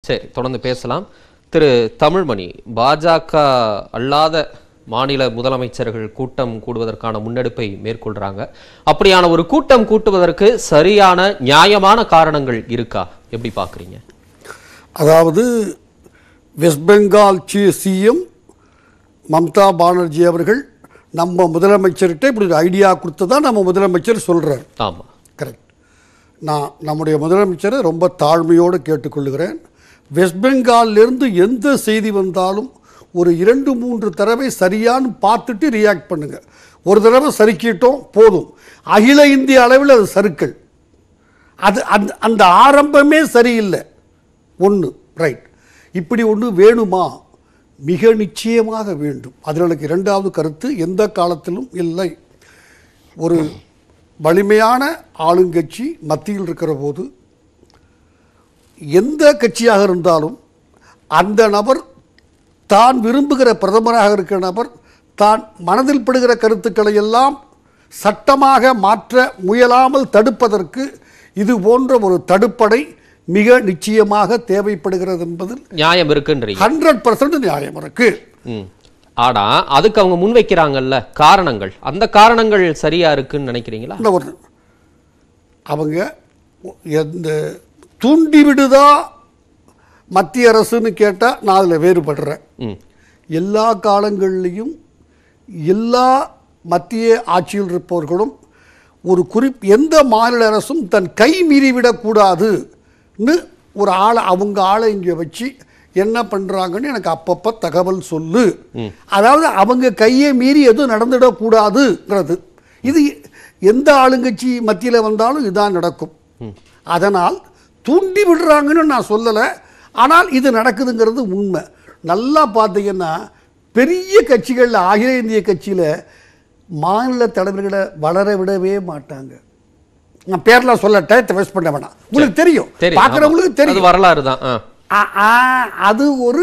சரி தொடர்ந்து பேசலாம் திரு தமிழ்மணி பாஜக அல்லாத மாநில முதலமைச்சர்கள் கூட்டம் கூடுவதற்கான முன்னெடுப்பை மேற்கொள்றாங்க அப்படியான ஒரு கூட்டம் கூட்டுவதற்கு சரியான நியாயமான காரணங்கள் இருக்கா எப்படி பாக்குறீங்க அதாவது வெஸ்ட் பெங்கால் சிஎம் மம்தா பானர்ஜி அவர்கள் நம்ம முதலமைச்சர்கிட்ட இப்படி ஒரு ஐடியா கொடுத்ததா நம்ம முதலமைச்சர் சொல்றார் ஆமா கரெக்ட் நான் நம்முடைய முதலமைச்சரை ரொம்ப தாழ்மையோடு கேட்டுக்கொள்கிறேன் வெஸ்ட் பெங்காலிலிருந்து எந்த செய்தி வந்தாலும் ஒரு இரண்டு மூன்று தடவை சரியான்னு பார்த்துட்டு ரியாக்ட் பண்ணுங்க ஒரு தடவை சறுக்கிட்டோம் போதும் அகில இந்திய அளவில் அது சறுக்கல் அது அந்த அந்த ஆரம்பமே சரியில்லை ஒன்று ரைட் இப்படி ஒன்று வேணுமா மிக நிச்சயமாக வேண்டும் அதில் எனக்கு இரண்டாவது கருத்து எந்த காலத்திலும் இல்லை ஒரு வலிமையான ஆளுங்கட்சி மத்தியில் இருக்கிற போது எந்த கட்சியாக இருந்தாலும் அந்த நபர் தான் விரும்புகிற பிரதமராக இருக்கிற நபர் தான் மனதில் படுகிற கருத்துக்களை எல்லாம் சட்டமாக மாற்ற முயலாமல் தடுப்பதற்கு இது போன்ற ஒரு தடுப்படை மிக நிச்சயமாக தேவைப்படுகிறது என்பதில் நியாயம் இருக்குன்றீங்க ஹண்ட்ரட் பர்சன்ட் நியாயம் இருக்கு ம். ஆனா அதுக்கு அவங்க முன்வைக்கிறாங்கல்ல காரணங்கள் அந்த காரணங்கள் சரியா இருக்குன்னு நினைக்கிறீங்களா இந்த ஒரு அவங்க எந்த தூண்டி விடுதா மத்திய அரசுன்னு கேட்டால் நான் அதில் வேறுபடுறேன் ம் எல்லா காலங்கள்லேயும் எல்லா மத்திய ஆட்சியில் இருப்பவர்களும் ஒரு குறிப் எந்த மாநில அரசும் தன் கை மீறிவிடக்கூடாதுன்னு ஒரு ஆளை அவங்க ஆளை இங்கே வச்சு என்ன பண்ணுறாங்கன்னு எனக்கு அப்பப்போ தகவல் சொல்லு அதாவது அவங்க கையை மீறி எதுவும் நடந்துடக்கூடாதுங்கிறது இது எந்த ஆளுங்கட்சி மத்தியில் வந்தாலும் இதுதான் நடக்கும் அதனால் தூண்டி விடுறாங்கன்னு நான் சொல்லலை ஆனால் இது நடக்குதுங்கிறது உண்மை நல்லா பார்த்தீங்கன்னா பெரிய கட்சிகளில் அகில இந்திய கட்சியில் மாநில தலைவர்களை வளர விடவே மாட்டாங்க நான் பேர்லாம் சொல்ல டயத்தை வேஸ்ட் பண்ண வேணாம் உங்களுக்கு தெரியும் தெரியும் பார்க்குறவங்களுக்கு ஆமா. தெரியும் அது வரலாறு தான் ஆ. ஆ, ஆ, அது ஒரு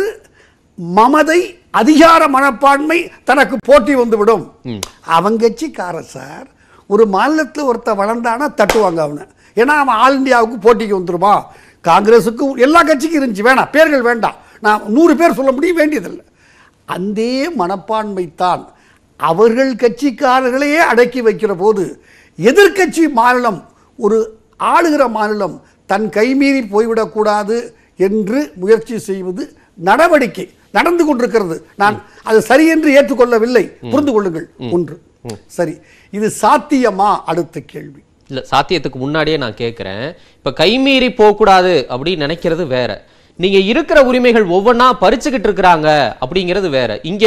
மமதை அதிகார மனப்பான்மை தனக்கு போட்டி வந்துவிடும் அவன் கட்சிக்காரன் சார் ஒரு மாநிலத்தில் ஒருத்தன் வளர்ந்தானா தட்டுவாங்க அவனை ஏன்னா அவன் ஆல் இந்தியாவுக்கு போட்டிக்கு வந்துருமா காங்கிரஸுக்கும் எல்லா கட்சிக்கும் இருந்துச்சு வேணாம் பேர்கள் வேண்டாம் நான் நூறு பேர் சொல்ல முடியும் வேண்டியதில்லை அந்த மனப்பான்மை தான் அவர்கள் கட்சிக்காரர்களையே அடக்கி வைக்கிற போது எதிர்க்கட்சி மாநிலம் ஒரு ஆளுகிற மாநிலம் தன் கைமீறி போய்விடக்கூடாது என்று முயற்சி செய்வது நடவடிக்கை நடந்து கொண்டிருக்கிறது நான் அது சரி என்று ஏற்றுக்கொள்ளவில்லை புரிந்து கொள்ளுங்கள் ஒன்று சரி இது சாத்தியமா அடுத்த கேள்வி இல்ல சாத்தியத்துக்கு முன்னாடியே நான் கேட்கிறேன் இப்ப கைமீறி போகக்கூடாது அப்படின்னு நினைக்கிறது வேற நீங்க இருக்கிற உரிமைகள் ஒவ்வொன்றா பறிச்சுக்கிட்டு இருக்கிறாங்க அப்படிங்கிறது வேற இங்க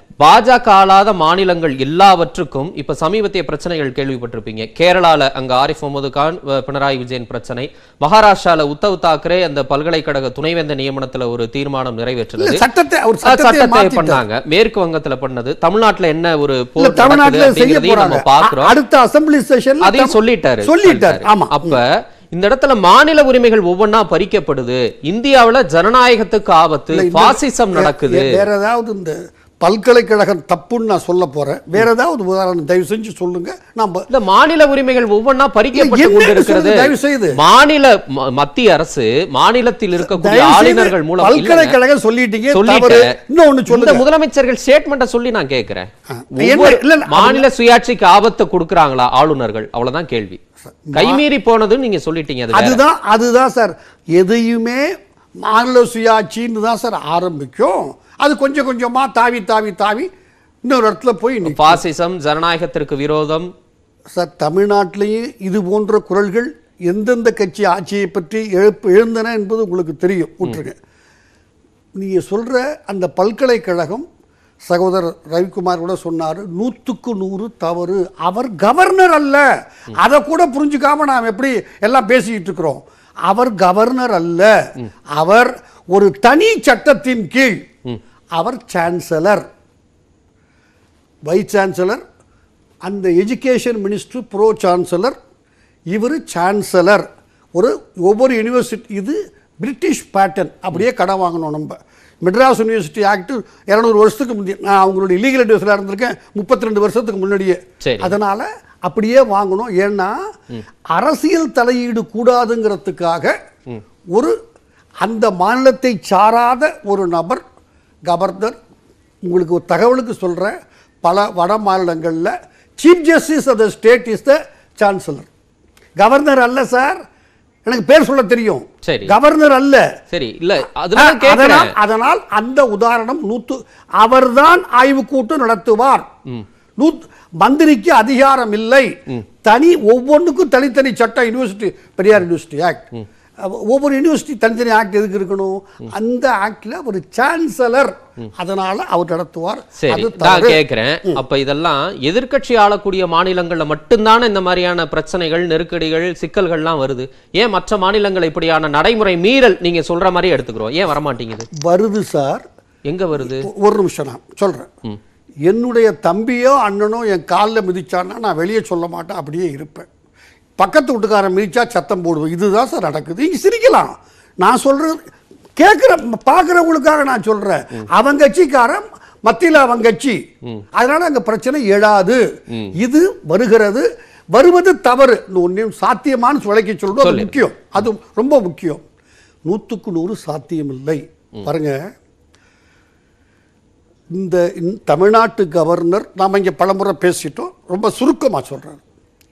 பாஜக ஆளாத மாநிலங்கள் எல்லாவற்றுக்கும் இப்ப சமீபத்திய பிரச்சனைகள் கேள்விப்பட்டிருப்பீங்க கேரளால அங்க ஆரிஃப் முகமது கான் அஹ், பினராயி விஜயன் பிரச்சனை மகாராஷ்டிரால உத்தவ் தாக்கரே அந்த பல்கலைக்கழக துணைவேந்தர் நியமனத்துல ஒரு தீர்மானம் இல்ல, நிறைவேற்றினது சட்டத்தை அவர் அஹ், சட்டத்தை சட்டத்தை மாத்திட்டார். பண்ணாங்க மேற்கு வங்கத்துல பண்ணது தமிழ்நாட்டுல என்ன ஒரு இல்ல, போர் நடக்குது தமிழ்நாட்டுல செய்ய அப்படிங்கிறதையும் போறாங்க நம்ம பாக்குறோம் அடுத்த அசம்பிளி செஷன்ல அதையும் சொல்லிட்டாரு சொல்லிட்டார் ஆமா அப்ப இந்த இடத்துல மாநில உரிமைகள் ஒவ்வொன்றா பறிக்கப்படுது இந்தியாவுல ஜனநாயகத்துக்கு ஆபத்து இல்ல, இந்த- பாசிசம் நடக்குது வே- வேற ஏதாவது இந்த பல்கலைக்கழகம் தப்புன்னு நான் சொல்ல போறேன் வேற ஏதாவது உதாரணம் தயவு செஞ்சு சொல்லுங்க நம்ம இந்த மாநில உரிமைகள் ஒவ்வொன்றா பறிக்கப்பட்டு என்னன்னு கொண்டிருக்கிறது சொல்லுங்க, தயவு செய்து. மாநில ம- மத்திய அரசு மாநிலத்தில் இருக்கக்கூடிய தயவு செய்து ஆளுநர்கள் மூலம் இல்லைங்க. பல்கலைக்கழகம் சொல்லிட்டீங்க தவறு சொல்லிட்டேன். இன்னொன்னு இந்த சொல்லுங்க முதலமைச்சர்கள் ஸ்டேட்மெண்ட்டை சொல்லி நான் கேட்கிறேன் என்ன- ஒவ்வொரு இல்ல, இல்ல, மாநில சுயாட்சிக்கு ஆபத்தை கொடுக்கறாங்களா ஆளுநர்கள் அவ்வளவுதான் கேள்வி கைமீறி போனதுன்னு நீங்க சொல்லிட்டீங்க அது வேற. அதுதான் அதுதான் சார் எதையுமே மாநில சுயாட்சின்னு தான் சார் ஆரம்பிக்கும் அது கொஞ்சம் கொஞ்சமா தாவி தாவி தாவி இன்னொரு இடத்துல போய் நிக்கும். பாசிசம் ஜனநாயகத்திற்கு விரோதம் சார் தமிழ்நாட்டிலேயே இது போன்ற குரல்கள் எந்தெந்த கட்சி ஆட்சியை பற்றி எழுப்பு எழுந்தன என்பது உங்களுக்கு தெரியும் விட்டுருங்க நீங்கள் சொல்கிற அந்த பல்கலைக்கழகம் சகோதரர் ரவிக்குமார் கூட சொன்னார் நூற்றுக்கு நூறு தவறு அவர் கவர்னர் அல்ல அதை கூட புரிஞ்சுக்காம நாம் எப்படி எல்லாம் பேசிக்கிட்டு இருக்கிறோம் அவர் கவர்னர் அல்ல அவர் ஒரு தனி சட்டத்தின் கீழ் அவர் சான்சலர் வைஸ் சான்சலர் அந்த எஜுகேஷன் மினிஸ்டர் ப்ரோ சான்சலர் இவர் சான்சலர் ஒரு ஒவ்வொரு யூனிவர்சிட்டி இது பிரிட்டிஷ் பேட்டர்ன் அப்படியே கடன் வாங்கணும் நம்ம மெட்ராஸ் யூனிவர்சிட்டி ஆக்ட் இரநூறு வருஷத்துக்கு முந்தைய நான் அவங்களுடைய லீகல் அட்வைஸில் இருந்திருக்கேன் முப்பத்தி ரெண்டு வருஷத்துக்கு முன்னாடியே சரி. அதனால் அப்படியே வாங்கணும் ஏன்னா அரசியல் தலையீடு கூடாதுங்கிறதுக்காக ஒரு அந்த மாநிலத்தை சாராத ஒரு நபர் கவர்னர் உங்களுக்கு ஒரு தகவலுக்கு சொல்கிறேன் பல வட மாநிலங்களில் chief justice of the state is the chancellor governor அல்ல சார் எனக்கு பேர் சொல்ல தெரியும் சரி. கவர்னர் அல்ல சரி இல்ல அதனால அதனால் கேக்குறேன் அதனால் அந்த உதாரணம் நூத்து அவர்தான் ஆய்வு கூட்டம் நடத்துவார் நூத் மந்திரிக்கு அதிகாரம் இல்லை தனி ஒவ்வொன்றுக்கும் தனித்தனி சட்டம் யூனிவர்சிட்டி பெரியார் யூனிவர்சிட்டி ஆக்ட் ஒவ்வொரு யூனிவர்சிட்டி தனித்தனி ஆக்ட் எதுக்கு இருக்கணும் அந்த ஆக்ட்ல ஒரு சான்சலர் அதனால அவர் நடத்துவார் சரி அது நான் தவறு. கேக்குறேன் அப்ப இதெல்லாம் எதிர்க்கட்சி ஆளக்கூடிய மாநிலங்கள்ல மட்டும்தானே இந்த மாதிரியான பிரச்சனைகள் நெருக்கடிகள் சிக்கல்கள்லாம் வருது ஏன் மற்ற மாநிலங்கள் இப்படியான நடைமுறை மீறல் நீங்க சொல்ற மாதிரி எடுத்துக்கிறோம் ஏன் வரமாட்டேங்குது வருது சார் எங்க வருது ஒ- ஒரு நிமிஷம் நான் சொல்றேன் என்னுடைய தம்பியோ அண்ணனோ என் காலில் மிதிச்சான்னா நான் வெளியே சொல்ல மாட்டேன் அப்படியே இருப்பேன் பக்கத்து வீட்டுக்காரன் மிதிச்சா சத்தம் போடுவேன் இதுதான் சார் நடக்குது இங்கே சிரிக்கலாம் நான் சொல்றது கேட்குற பார்க்குறவங்களுக்காக நான் சொல்றேன் அவன் கட்சிக்காரன் மத்தியில் அவன் கட்சி அதனால அங்கே பிரச்சனை எழாது இது வருகிறது வருவது தவறு ஒன்றையும் சாத்தியமான விளக்கி சொல்றது அது சொல்லு. முக்கியம் அது ரொம்ப முக்கியம் நூற்றுக்கு நூறு சாத்தியமில்லை பாருங்க இந்த இந்த தமிழ்நாட்டு கவர்னர் நாம் இங்கே பலமுறை பேசிட்டோம் ரொம்ப சுருக்கமாக சொல்கிறேன்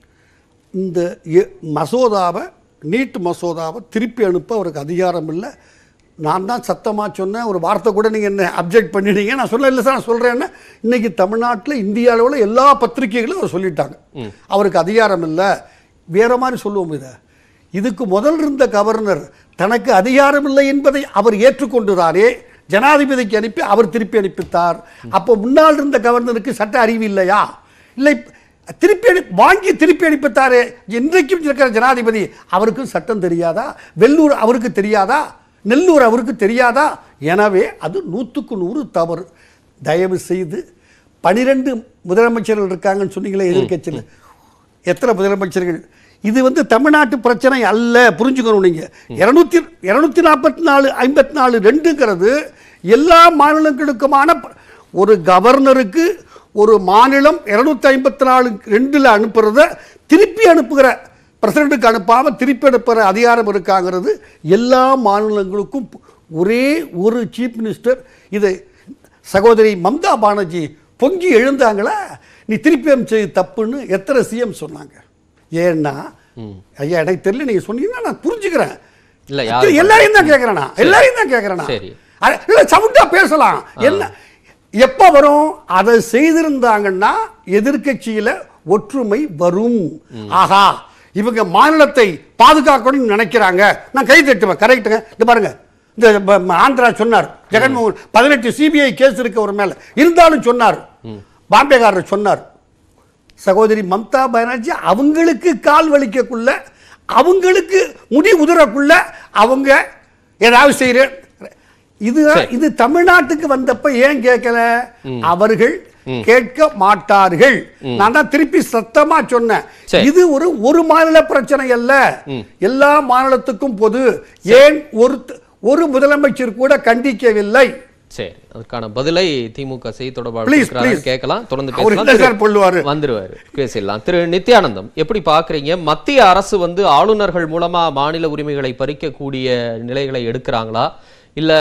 இந்த எ- மசோதாவை நீட் மசோதாவை திருப்பி அனுப்ப அவருக்கு அதிகாரம் இல்லை நான் தான் சத்தமாக சொன்னேன் ஒரு வார்த்தை கூட நீங்கள் என்ன அப்ஜெக்ட் பண்ணிட்டீங்க நான் சொல்ல இல்லை சார் நான் சொல்கிறேன்னா இன்னைக்கு தமிழ்நாட்டில் இந்திய அளவில் எல்லா பத்திரிகைகளும் அவர் சொல்லிட்டாங்க அவருக்கு அதிகாரம் இல்லை வேற மாதிரி சொல்லுவோம் இதை இதுக்கு முதல் இருந்த கவர்னர் தனக்கு அதிகாரம் இல்லை என்பதை அவர் ஏற்றுக்கொண்டுதானே ஜனாதிபதிக்கு அனுப்பி அவர் திருப்பி அனுப்பித்தார் அப்போ முன்னால் இருந்த கவர்னருக்கு சட்ட அறிவு இல்லையா இல்லை திருப்பி அனு வாங்கி திருப்பி அனுப்பித்தாரே இன்றைக்கும் இருக்கிற ஜனாதிபதி அவருக்கும் சட்டம் தெரியாதா வெள்ளூர் அவருக்கு தெரியாதா நெல்லூர் அவருக்கு தெரியாதா எனவே அது நூற்றுக்கு நூறு தவறு தயவு செய்து பனிரெண்டு முதலமைச்சர்கள் இருக்காங்கன்னு சொன்னீங்களே எதிர்க்கட்சியில் எத்தனை முதலமைச்சர்கள் இது வந்து தமிழ்நாட்டு பிரச்சனை அல்ல புரிஞ்சுக்கணும் நீங்க இருநூத்தி இருநூத்தி நாற்பத்தி நாலு ஐம்பத்தி நாலு ரெண்டுங்கிறது எல்லா மாநிலங்களுக்குமான ப- ஒரு கவர்னருக்கு ஒரு மாநிலம் இருநூத்தி ஐம்பத்தி நாலு ரெண்டுல அனுப்புறத திருப்பி அனுப்புகிற பிரசிடண்ட்டுக்கு அனுப்பாம திருப்பி அனுப்புகிற அதிகாரம் இருக்காங்கிறது எல்லா மாநிலங்களுக்கும் ஒரே ஒரு சீஃப் மினிஸ்டர் இதை சகோதரி மம்தா பானர்ஜி பொங்கி எழுந்தாங்களா நீ திருப்பி அனுப்பிச்சது தப்புன்னு எத்தனை சிஎம் சொன்னாங்க ஏன்னா ஐயா எனக்கு தெரியல நீங்க சொன்னீங்கன்னா நான் புரிஞ்சுக்கிறேன் இல்ல யாரு எல்லாரையும் தான் கேட்கறேன் நான் எல்லாரையும் தான் கேட்கறேன் நான். சரி. அட- இல்ல சவுண்டா பேசலாம் என்ன எப்ப வரும் அதை செய்திருந்தாங்கன்னா எதிர்க்கட்சியில ஒற்றுமை வரும் ஆஹா இவங்க மாநிலத்தை பாதுகாக்கணும்னு நினைக்கிறாங்க நான் கை தட்டுவேன் கரெக்டுங்க இந்த பாருங்க இந்த ப- ம- ஆந்திரா சொன்னார் ஜெகன்மோகன் பதினெட்டு சிபிஐ கேஸ் இருக்கு ஒரு மேல இருந்தாலும் சொன்னார் பாம்பேகாரர் சொன்னார் சகோதரி மம்தா பானர்ஜி அவங்களுக்கு கால் வலிக்கக்குள்ள அவங்களுக்கு முடி உதிரக்குள்ள அவங்க ஏதாவது செய்யற இது இது தமிழ்நாட்டுக்கு வந்தப்ப ஏன் கேட்கல அவர்கள் கேட்க மாட்டார்கள் நான் தான் திருப்பி சத்தமா சொன்னேன் சரி. இது ஒரு ஒரு மாநில பிரச்சனை அல்ல எல்லா மாநிலத்துக்கும் பொது ஏன் ஒரு ஒரு முதலமைச்சர் கூட கண்டிக்கவில்லை சரி அதுக்கான பதிலை திமுக செய்தி Please, தொடர்பாளர் please. கேட்கலாம் தொடர்ந்து அவர் பேசலாம் என்ன திரு- சார் சொல்லுவாரு? வந்துருவாரு பேசிடலாம் திரு நித்யானந்தம் எப்படி பாக்குறீங்க மத்திய அரசு வந்து ஆளுநர்கள் மூலமா மாநில உரிமைகளை பறிக்கக்கூடிய நிலைகளை எடுக்கிறாங்களா